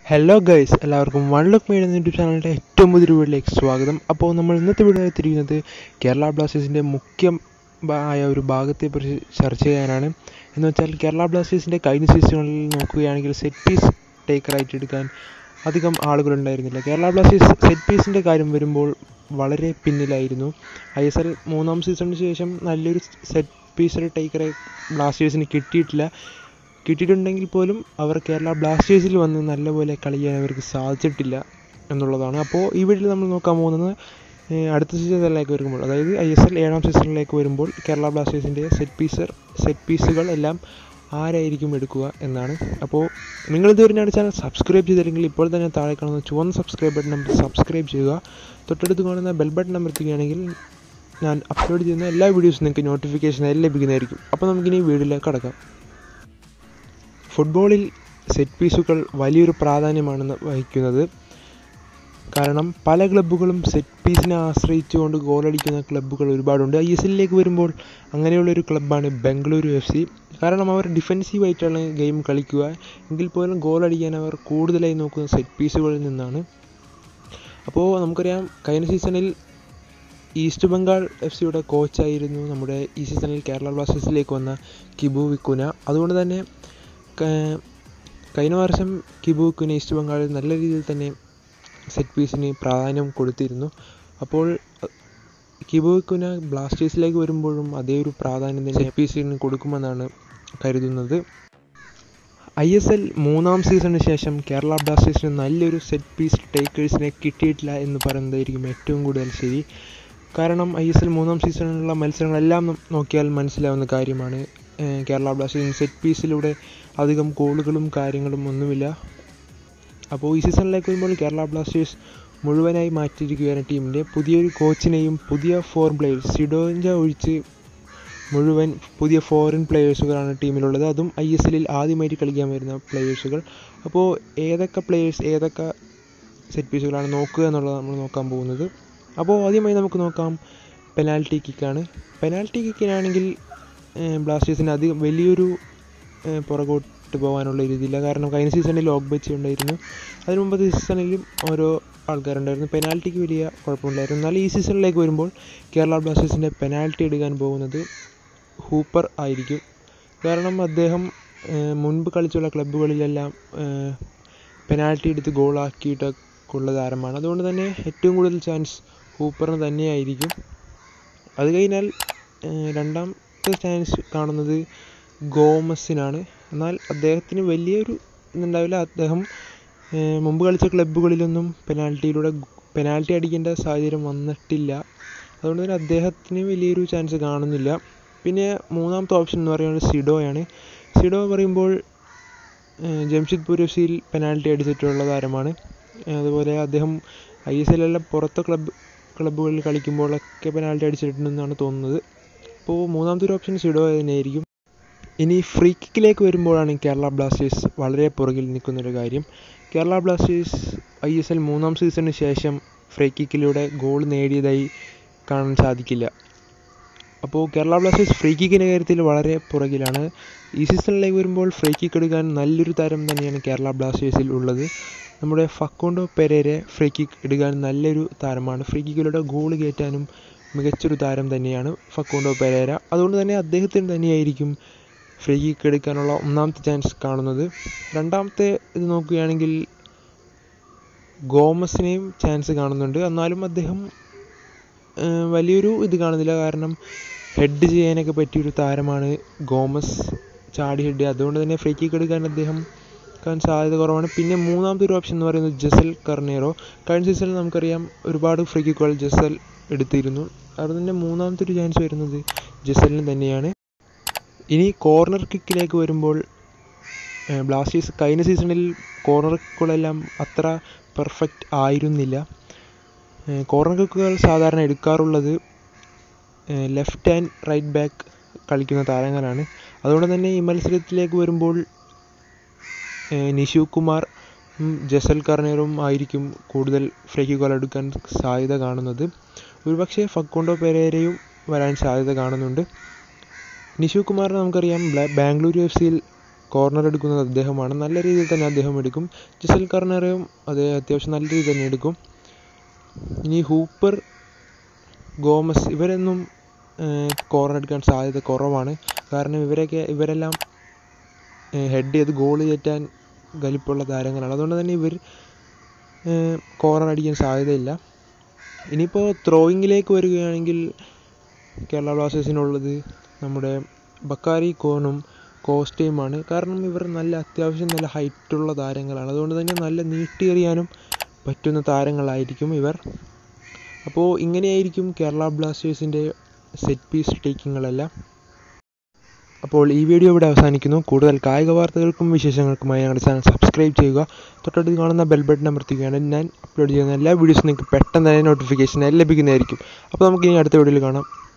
hello guys എല്ലാവർക്കും one look media എന്ന YouTube ചാനലിൻ്റെ ഏറ്റവും പുതിയൊരു വീഡിയോയിലേക്ക് സ്വാഗതം അപ്പോൾ നമ്മൾ ഇന്നത്തെ വീഡിയോ എത്തിയിരിക്കുന്നത് കേരള ബ്ലാസ്റ്റേഴ്സിൻ്റെ മുഖ്യമായ ഒരു ഭാഗത്തെക്കുറിച്ച് ചർച്ച ചെയ്യാനാണ് എന്ന് വെച്ചാൽ കേരള ബ്ലാസ്റ്റേഴ്സിൻ്റെ കഴിഞ്ഞ സീസണുകളിൽ നോക്കുകയാണെങ്കിൽ സെറ്റ് പീസ് ടേക്കറായിട്ട് എടുക്കാൻ അധികം ആളുകളുണ്ടായിരുന്നില്ല കേരള ബ്ലാസ്റ്റേഴ്സ് സെറ്റ് പീസിൻ്റെ കാര്യം വരുമ്പോൾ വളരെ പിന്നിലായിരുന്നു ഐ എസ് എൽ മൂന്നാം സീസണിന് ശേഷം നല്ലൊരു സെറ്റ് പീസ് ടേക്കറെ ബ്ലാസ്റ്റേഴ്സിന് കിട്ടിയിട്ടില്ല കിട്ടിയിട്ടുണ്ടെങ്കിൽ പോലും അവർ കേരള ബ്ലാസ്റ്റേഴ്സിൽ വന്ന് നല്ലപോലെ കളിക്കാൻ അവർക്ക് സാധിച്ചിട്ടില്ല എന്നുള്ളതാണ് അപ്പോൾ ഈ വീഡിയോയിൽ നമ്മൾ നോക്കാൻ പോകുന്നത് ഏഹ്, അടുത്ത സീസണിലേക്ക് വരുമ്പോൾ അതായത് ഐ എസ് എൽ ഏഴാം സീസണിലേക്ക് വരുമ്പോൾ കേരള ബ്ലാസ്റ്റേഴ്സിൻ്റെ സെറ്റ് പീസർ സെറ്റ് പീസുകൾ എല്ലാം ആരായിരിക്കും എടുക്കുക എന്നാണ് അപ്പോൾ നിങ്ങൾ ഇതുവരെ ഞങ്ങളുടെ ചാനൽ സബ്സ്ക്രൈബ് ചെയ്തില്ലെങ്കിൽ ഇപ്പോൾ തന്നെ താഴെ കാണുന്ന ചുവന്ന സബ്സ്ക്രൈബ് ബട്ടൺ നമ്പർ സബ്സ്ക്രൈബ് ചെയ്യുക തൊട്ടടുത്ത് കാണുന്ന ബെൽ ബട്ടൺ അമർത്തുകയാണെങ്കിൽ ഞാൻ അപ്ലോഡ് ചെയ്യുന്ന എല്ലാ വീഡിയോസും നിങ്ങൾക്ക് നോട്ടിഫിക്കേഷനായി ലഭിക്കുന്നതായിരിക്കും അപ്പോൾ നമുക്കിനി വീഡിയോയിലേക്ക് കടക്കാം ഫുട്ബോളിൽ സെറ്റ് പീസുകൾ വലിയൊരു പ്രാധാന്യമാണ് വഹിക്കുന്നത് കാരണം പല ക്ലബ്ബുകളും സെറ്റ് പീസിനെ ആശ്രയിച്ചുകൊണ്ട് ഗോളടിക്കുന്ന ക്ലബ്ബുകൾ ഒരുപാടുണ്ട് ഐ എസ് എല്ലിലേക്ക് വരുമ്പോൾ അങ്ങനെയുള്ളൊരു ക്ലബ്ബാണ് ബംഗളൂരു എഫ് സി കാരണം അവർ ഡിഫെൻസീവായിട്ടാണ് ഗെയിം കളിക്കുക എങ്കിൽ പോലും ഗോളടിക്കാൻ അവർ കൂടുതലായി നോക്കുന്നത് സെറ്റ് പീസുകളിൽ നിന്നാണ് അപ്പോൾ നമുക്കറിയാം കഴിഞ്ഞ സീസണിൽ ഈസ്റ്റ് ബംഗാൾ എഫ് സിയുടെ കോച്ചായിരുന്നു നമ്മുടെ ഈ സീസണിൽ കേരള ബ്ലാസ്റ്റേഴ്സിലേക്ക് വന്ന കിബു വിക്കുന അതുകൊണ്ട് തന്നെ ക- കഴിഞ്ഞ വർഷം കിബു വിക്കുന ഈസ്റ്റ് ബംഗാളിൽ നല്ല രീതിയിൽ തന്നെ സെറ്റ് പീസിന് പ്രാധാന്യം കൊടുത്തിരുന്നു അപ്പോൾ അഹ്, കിബു വിക്കുന ബ്ലാസ്റ്റേഴ്സിലേക്ക് വരുമ്പോഴും അതേ ഒരു പ്രാധാന്യം തന്നെ സെറ്റ് പീസിന് കൊടുക്കുമെന്നാണ് കരുതുന്നത് ഐ എസ് എൽ മൂന്നാം സീസണിന് ശേഷം കേരള ബ്ലാസ്റ്റേഴ്സിന് നല്ലൊരു സെറ്റ് പീസ് ടേക്കേഴ്സിനെ കിട്ടിയിട്ടില്ല എന്ന് പറയുന്നതായിരിക്കും ഏറ്റവും കൂടുതൽ ശരി കാരണം ഐ എസ് എൽ മൂന്നാം സീസണിലുള്ള മത്സരങ്ങളെല്ലാം നം- നോക്കിയാൽ മനസ്സിലാവുന്ന കാര്യമാണ് ഏഹ് കേരള ബ്ലാസ്റ്റേഴ്സിന് സെറ്റ് പീസിലൂടെ അധികം ഗോളുകളും കാര്യങ്ങളും ഒന്നുമില്ല അപ്പോൾ ഈ സീസണിലേക്ക് വരുമ്പോൾ കേരള ബ്ലാസ്റ്റേഴ്സ് മുഴുവനായി മാറ്റിയിരിക്കുകയാണ് ടീമിൻ്റെ പുതിയൊരു കോച്ചിനെയും പുതിയ ഫോർ പ്ലേയേഴ്സ് സിഡോഞ്ച ഒഴിച്ച് മുഴുവൻ പുതിയ ഫോറിൻ പ്ലേയേഴ്സുകളാണ് ടീമിലുള്ളത് അതും ഐ എസ് എല്ലിൽ ആദ്യമായിട്ട് കളിക്കാൻ വരുന്ന പ്ലേയേഴ്സുകൾ അപ്പോൾ ഏതൊക്കെ പ്ലേയേഴ്സ് ഏതൊക്കെ സെറ്റ് പീസുകളാണ് നോക്കുക എന്നുള്ളത് നമ്മൾ നോക്കാൻ പോകുന്നത് അപ്പോൾ ആദ്യമായി നമുക്ക് നോക്കാം പെനാൽറ്റി കിക്കാണ് പെനാൽറ്റി കിക്കിനാണെങ്കിൽ ബ്ലാസ്റ്റേഴ്സിന് അധികം വലിയൊരു ഏഹ്, പുറകോട്ട് പോകാനുള്ള ഒരു ഇതില്ല കാരണം കഴിഞ്ഞ സീസണിൽ ലോക്ക് ബച്ച് ഉണ്ടായിരുന്നു അതിന് മുമ്പത്തെ സീസണിലും ഓരോ ആൾക്കാരുണ്ടായിരുന്നു പെനാൽറ്റിക്ക് വലിയ കുഴപ്പമില്ലായിരുന്നു എന്നാൽ ഈ സീസണിലേക്ക് വരുമ്പോൾ കേരള ബ്ലാസ്റ്റേഴ്സിൻ്റെ പെനാൽറ്റി എടുക്കാൻ പോകുന്നത് ഹൂപ്പർ ആയിരിക്കും കാരണം അദ്ദേഹം ഏഹ്, മുൻപ് കളിച്ചുള്ള ക്ലബ്ബുകളിലെല്ലാം പെനാൽറ്റി എടുത്ത് ഗോളാക്കിയിട്ടൊക്കെയുള്ള താരമാണ് അതുകൊണ്ട് തന്നെ ഏറ്റവും കൂടുതൽ ചാൻസ് ഹൂപ്പറിന് തന്നെയായിരിക്കും അത് കഴിഞ്ഞാൽ ഏഹ്, രണ്ടാമത്തെ ചാൻസ് കാണുന്നത് ഗോമസിനാണ് എന്നാൽ അദ്ദേഹത്തിന് വലിയൊരു ഇതുണ്ടാവില്ല അദ്ദേഹം ഏഹ്, മുമ്പ് കളിച്ച ക്ലബ്ബുകളിലൊന്നും പെനാൽറ്റിയിലൂടെ പെനാൽറ്റി അടിക്കേണ്ട സാഹചര്യം വന്നിട്ടില്ല അതുകൊണ്ട് തന്നെ അദ്ദേഹത്തിന് വലിയൊരു ചാൻസ് കാണുന്നില്ല പിന്നെ മൂന്നാമത്തെ ഓപ്ഷൻ എന്ന് പറയുന്നത് സിഡോയാണ് സിഡോ പറയുമ്പോൾ ഏഹ്, ജംഷഡ്പൂർ എഫ് സിയിൽ പെനാൽറ്റി അടിച്ചിട്ടുള്ള താരമാണ് ഏഹ്, അതുപോലെ അദ്ദേഹം ഐ എസ് എല്ലെല്ലാം പുറത്തെ ക്ലബ്ബ് ക്ലബ്ബുകളിൽ കളിക്കുമ്പോഴൊക്കെ പെനാൽറ്റി അടിച്ചിട്ടുണ്ടെന്നാണ് തോന്നുന്നത് അപ്പോൾ മൂന്നാമത്തെ ഒരു ഓപ്ഷൻ സിഡോ തന്നെയായിരിക്കും ഇനി ഫ്രീ കിക്കിലേക്ക് വരുമ്പോഴാണ് കേരള ബ്ലാസ്റ്റേഴ്സ് വളരെ പുറകിൽ നിൽക്കുന്നൊരു കാര്യം Kerala Blasters I S L മൂന്നാം സീസണിന് ശേഷം ഫ്രീ കിക്കിലൂടെ ഗോൾ നേടിയതായി കാണാൻ സാധിക്കില്ല അപ്പോൾ കേരള ബ്ലാസ്റ്റേഴ്സ് ഫ്രീ കിക്കിൻ്റെ കാര്യത്തിൽ വളരെ പുറകിലാണ് ഈ സീസണിലേക്ക് വരുമ്പോൾ ഫ്രീ കിക്ക് എടുക്കാൻ നല്ലൊരു താരം തന്നെയാണ് കേരള ബ്ലാസ്റ്റേഴ്സിൽ ഉള്ളത് നമ്മുടെ ഫക്കോണ്ടോ പെരേരെ ഫ്രീ കിക്ക് എടുക്കാൻ നല്ലൊരു താരമാണ് ഫ്രീ കിക്കിലൂടെ ഗോൾ കയറ്റാനും മികച്ചൊരു താരം തന്നെയാണ് ഫക്കോണ്ടോ പെരേര അതുകൊണ്ട് തന്നെ അദ്ദേഹത്തിന് തന്നെയായിരിക്കും ഫ്രീ കിക്ക് എടുക്കാനുള്ള ഒന്നാമത്തെ ചാൻസ് കാണുന്നത് രണ്ടാമത്തെ ഇത് നോക്കുകയാണെങ്കിൽ ഗോമസിനെയും ചാൻസ് കാണുന്നുണ്ട് എന്നാലും അദ്ദേഹം ഏഹ്, വലിയൊരു ഇത് കാണുന്നില്ല കാരണം ഹെഡ് ചെയ്യാനൊക്കെ പറ്റിയൊരു താരമാണ് ഗോമസ് ചാടി ഹെഡ് അതുകൊണ്ട് തന്നെ ഫ്രീ കിക്ക് എടുക്കാൻ അദ്ദേഹം ക്കാൻ സാധ്യത കുറവാണ് പിന്നെ മൂന്നാമത്തെ ഒരു ഓപ്ഷൻ എന്ന് പറയുന്നത് ജസൽ കർണേറോ കഴിഞ്ഞ സീസണിൽ നമുക്കറിയാം ഒരുപാട് ഫ്രീ കിക്കുകൾ ജസൽ എടുത്തിരുന്നു അതുകൊണ്ട് തന്നെ മൂന്നാമത്തെ ഒരു ചാൻസ് വരുന്നത് ജസലിന് തന്നെയാണ് ഇനി കോർണർ കിക്കിലേക്ക് വരുമ്പോൾ ഏഹ്, ബ്ലാസ്റ്റേഴ്സ് കഴിഞ്ഞ സീസണിൽ കോർണർ കിക്കുകളെല്ലാം അത്ര പെർഫെക്റ്റ് ആയിരുന്നില്ല ഏഹ്, കോർണർ കിക്കുകൾ സാധാരണ എടുക്കാറുള്ളത് ലെഫ്റ്റ് ആൻഡ് റൈറ്റ് ബാക്ക് കളിക്കുന്ന താരങ്ങളാണ് അതുകൊണ്ട് തന്നെ ഈ മത്സരത്തിലേക്ക് വരുമ്പോൾ ഏഹ്, നിഷു കുമാർ ഉം, ജസൽ കർണേറും ആയിരിക്കും കൂടുതൽ ഫ്രീ കിക്കുകൾ എടുക്കാൻ സാധ്യത കാണുന്നത് ഒരുപക്ഷെ ഫക്കോണ്ടോ പെരേരയും വരാൻ സാധ്യത കാണുന്നുണ്ട് നിഷു കുമാറിനെ നമുക്കറിയാം ബ്ലാ- ബാംഗ്ലൂരു എഫ് സിയിൽ കോർണർ എടുക്കുന്നത് അദ്ദേഹമാണ് നല്ല രീതിയിൽ തന്നെ അദ്ദേഹം എടുക്കും ജസൽ കർണറും അതേ അത്യാവശ്യം നല്ല രീതിയിൽ തന്നെ എടുക്കും ഇനി ഹൂപ്പർ ഗോമസ് ഇവരൊന്നും കോർണർ എടുക്കാൻ സാധ്യത കുറവാണ് കാരണം ഇവരൊക്കെ ഇവരെല്ലാം ഹെഡ് ചെയ്ത് ഗോൾ കയറ്റാൻ കലിപ്പുള്ള താരങ്ങളാണ് അതുകൊണ്ട് തന്നെ ഇവർ കോർണർ അടിക്കാൻ സാധ്യതയില്ല ഇനിയിപ്പോൾ ത്രോയിങ്ങിലേക്ക് വരികയാണെങ്കിൽ കേരള ബ്ലാസ്റ്റേഴ്സിനുള്ളത് നമ്മുടെ ബക്കാരി കോണും കോസ്റ്റയുമാണ് കാരണം ഇവർ നല്ല അത്യാവശ്യം നല്ല ഹൈറ്റുള്ള താരങ്ങളാണ് അതുകൊണ്ട് തന്നെ നല്ല നീട്ടിയെറിയാനും പറ്റുന്ന താരങ്ങളായിരിക്കും ഇവർ അപ്പോൾ ഇങ്ങനെയായിരിക്കും കേരള ബ്ലാസ്റ്റേഴ്സിൻ്റെ സെറ്റ് പീസ് ടേക്കിങ്ങുകളെല്ലാം അപ്പോൾ ഈ വീഡിയോ ഇവിടെ അവസാനിക്കുന്നു കൂടുതൽ കായിക വാർത്തകൾക്കും വിശേഷങ്ങൾക്കുമായി ഞങ്ങളുടെ ചാനൽ സബ്സ്ക്രൈബ് ചെയ്യുക തൊട്ടടുത്ത് കാണുന്ന ബെൽ ബട്ടൺ അമർത്തുകയാണ് ഞാൻ അപ്ലോഡ് ചെയ്യുന്ന എല്ലാ വീഡിയോസും നിങ്ങൾക്ക് പെട്ടെന്ന് തന്നെ നോട്ടിഫിക്കേഷൻ ലഭിക്കുന്നതായിരിക്കും അപ്പോൾ നമുക്ക് ഇനി അടുത്ത വീഡിയോയിൽ കാണാം